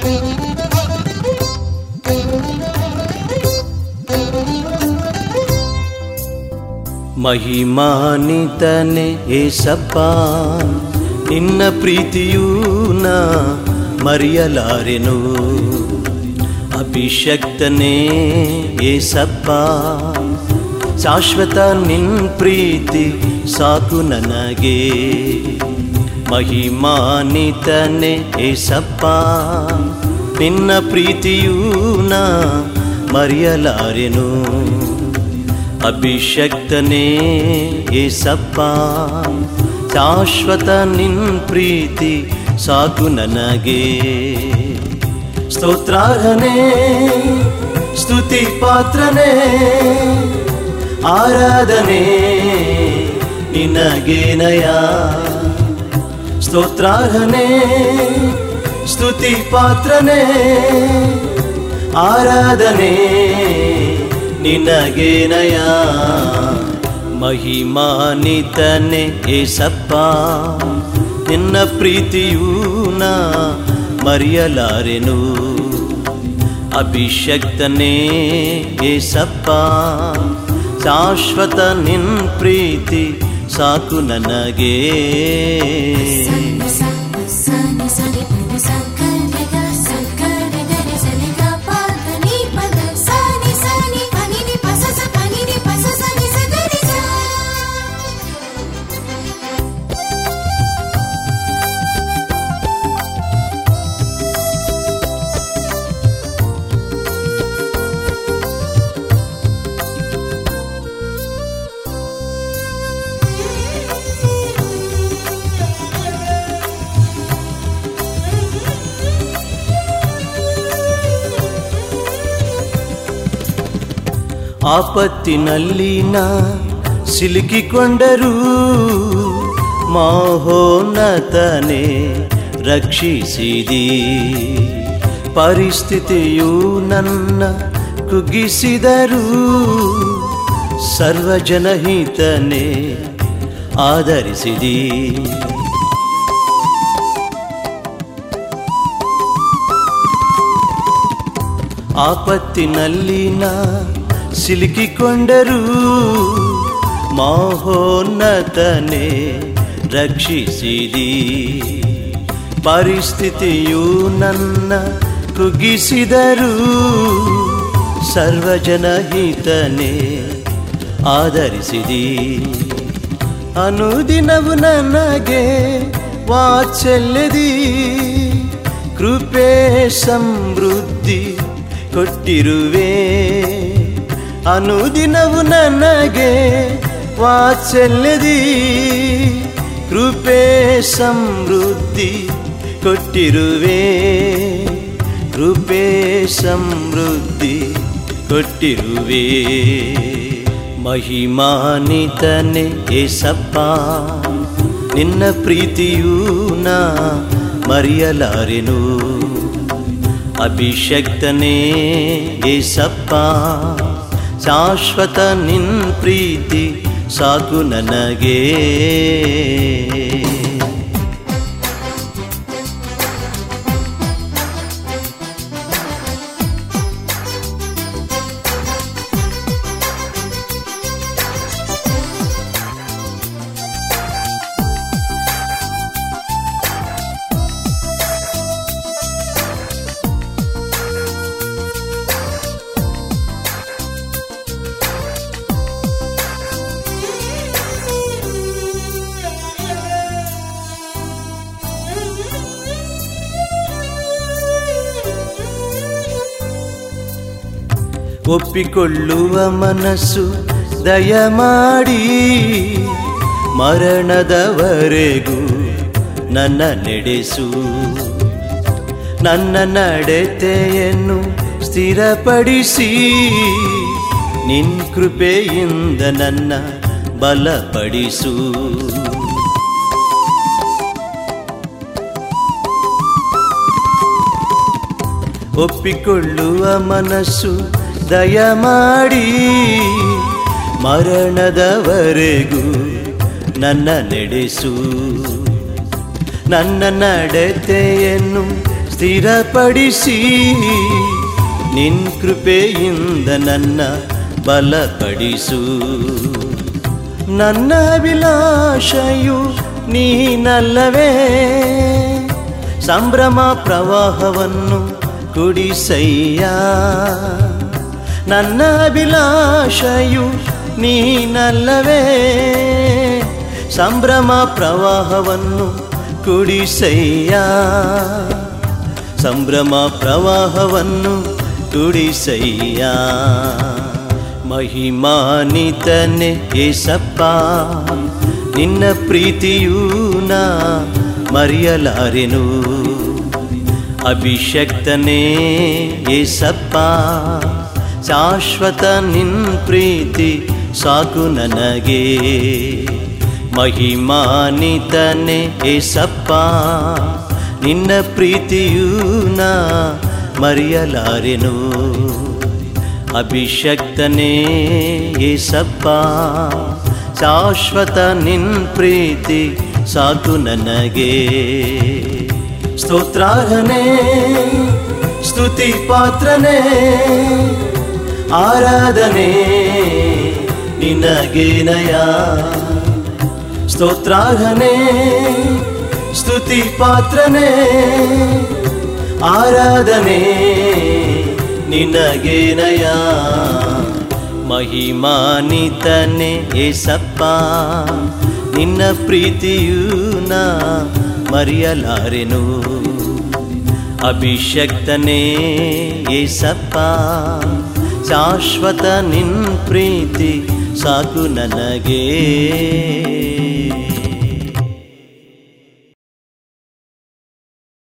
ಮಹಿಮಾನಿತನೆ ಏಸಪ್ಪ ನಿನ್ನ ಪ್ರೀತಿಯೂ ನಾ ಮರೆಯಲಾರೆನು ಅಭಿಷಕ್ತನೇ ಏಸಪ್ಪ ಶಾಶ್ವತ ನಿನ್ ಪ್ರೀತಿ ಸಾಕು ನನಗೆ ಮಹಿಮಾನಿತನೆ ಏಸಪ್ಪ ನಿನ್ನ ಪ್ರೀತಿಯೂ ನಾ ಮರೆಯಲಾರೆನು ಅಭಿಷಕ್ತನೇ ಏಸಪ್ಪ ಶಾಶ್ವತ ನಿನ್ ಪ್ರೀತಿ ಸಾಕು ನನಗೆ ಸ್ತೋತ್ರಾರ್ಹನೇ ಸ್ತುತಿ ಪಾತ್ರನೇ ಆರಾಧನೆ ನಿನಗೇನಯ ಸ್ತೋತ್ರಾರ್ಹನೇ ಸ್ತುತಿ ಪಾತ್ರನೇ ಆರಾಧನೆ ನಿನಗೇನಯ ಮಹಿಮಾನಿತನೆ ಏಸಪ್ಪ ನಿನ್ನ ಪ್ರೀತಿಯೂ ನಾ ಮರೆಯಲಾರೆನು ಅಭಿಷಕ್ತನೇ ಏಸಪ್ಪ ಶಾಶ್ವತ ನಿನ್ ಪ್ರೀತಿ ಸಾಕು ನನಗೆ ಸನಿ ಸ ಸನಿ ಸರಿ ಪದ ಸಕ್ಕರೆಗ ಸಕ್ಕರೆಗರ ಸಲಿಗ ಪಾದ ನೀ ಪದ ಸನಿ ಸನಿ ಪನಿ ನಿ ಪಸ ಸ ಪನಿ ನಿ ಪಸ ಸನಿ ಸಗರಿ ಸ ಆಪತ್ತಿನಲ್ಲಿ ನಾ ಸಿಲುಕಿಕೊಂಡರೂ ಮಹೋನ್ನತನೆ ರಕ್ಷಿಸಿದಿ ಪರಿಸ್ಥಿತಿಯು ನನ್ನ ಕುಗ್ಗಿಸಿದರೂ ಸರ್ವಜನಹಿತನೆ ಆಧರಿಸಿದಿ ಆಪತ್ತಿನಲ್ಲಿ ನಾ ಸಿಲುಕಿಕೊಂಡರೂ ಮಹೋನ್ನತನೆ ರಕ್ಷಿಸಿದಿ ಪರಿಸ್ಥಿತಿಯು ನನ್ನ ಕುಗ್ಗಿಸಿದರೂ ಸರ್ವಜನಹಿತನೆ ಆಧರಿಸಿದಿ ಅನುದಿನವು ನನಗೆ ವಾತ್ಸಲ್ಯದಿ ಕೃಪೆ ಸಮೃದ್ಧಿ ಕೊಟ್ಟಿರುವೆ ಅನುದಿನವು ನನಗೆ ವಾತ್ಸಲ್ಯದಿ ಕೃಪೆ ಸಮೃದ್ಧಿ ಕೊಟ್ಟಿರುವೆ ಕೃಪೆ ಸಮೃದ್ಧಿ ಕೊಟ್ಟಿರುವೆ ಮಹಿಮಾನಿತನೆ ಏಸಪ್ಪ ನಿನ್ನ ಪ್ರೀತಿಯೂ ನಾ ಮರೆಯಲಾರೆನು ಅಭಿಷಕ್ತನೇ ಏಸಪ್ಪ ಶಾಶ್ವತ ನಿನ್ ಪ್ರೀತಿ ಸಾಕು ನನಗೆ ಒಪ್ಪಿಕೊಳ್ಳುವ ಮನಸ್ಸು ದಯಮಾಡಿ ಮರಣದವರೆಗೂ ನನ್ನ ನಡೆಸು ನನ್ನ ನಡತೆಯನ್ನು ಸ್ಥಿರಪಡಿಸಿ ನಿನ್ ಕೃಪೆಯಿಂದ ನನ್ನ ಬಲಪಡಿಸು ಒಪ್ಪಿಕೊಳ್ಳುವ ಮನಸ್ಸು ದಯಮಾಡಿ ಮರಣದವರೆಗೂ ನನ್ನ ನಡೆಸು ನನ್ನ ನಡತೆಯನ್ನು ಸ್ಥಿರಪಡಿಸಿ ನಿನ್ ಕೃಪೆಯಿಂದ ನನ್ನ ಬಲಪಡಿಸು ನನ್ನ ಅಭಿಲಾಷೆಯು ನೀನಲ್ಲವೇ ಸಂಭ್ರಮ ಪ್ರವಾಹವನ್ನು ಕುಡಿಸಯ್ಯ ನನ್ನ ಅಭಿಲಾಷೆಯು ನೀನಲ್ಲವೇ ಸಂಭ್ರಮ ಪ್ರವಾಹವನ್ನು ಕುಡಿಸಯ್ಯ ಸಂಭ್ರಮ ಪ್ರವಾಹವನ್ನು ಕುಡಿಸಯ್ಯ ಮಹಿಮಾನಿತನೆ ಏಸಪ್ಪ ನಿನ್ನ ಪ್ರೀತಿಯೂ ನಾ ಮರೆಯಲಾರೆನು ಅಭಿಷಕ್ತನೇ ಏಸಪ್ಪ ಶಾಶ್ವತ ನಿನ್ ಪ್ರೀತಿ ಸಾಕು ನನಗೆ ಮಹಿಮಾನಿತನೆ ಏಸಪ್ಪ ನಿನ್ನ ಪ್ರೀತಿಯೂ ನಾ ಮರೆಯಲಾರೆನು ಅಭಿಷಕ್ತನೇ ಏಸಪ್ಪ ಶಾಶ್ವತ ನಿನ್ ಪ್ರೀತಿ ಸಾಕು ನನಗೆ ಸ್ತೋತ್ರಾರ್ಹನೆ ಸ್ತುತಿ ಪಾತ್ರನೇ ಆರಾಧನೆ ನಿನಗೇನಯ ಸ್ತೋತ್ರಾರ್ಹನೆ ಸ್ತುತಿ ಪಾತ್ರನೇ ಆರಾಧನೆ ನಿನಗೇನಯ ಮಹಿಮಾನಿತನೆ ಏಸಪ್ಪ ನಿನ್ನ ಪ್ರೀತಿಯೂ ನಾ ಮರೆಯಲಾರೆನು ಅಭಿಷಕ್ತನೇ ಏಸಪ್ಪ ಶಾಶ್ವತ ನಿನ್ ಪ್ರೀತಿ ಸಾಕು ನನಗೆ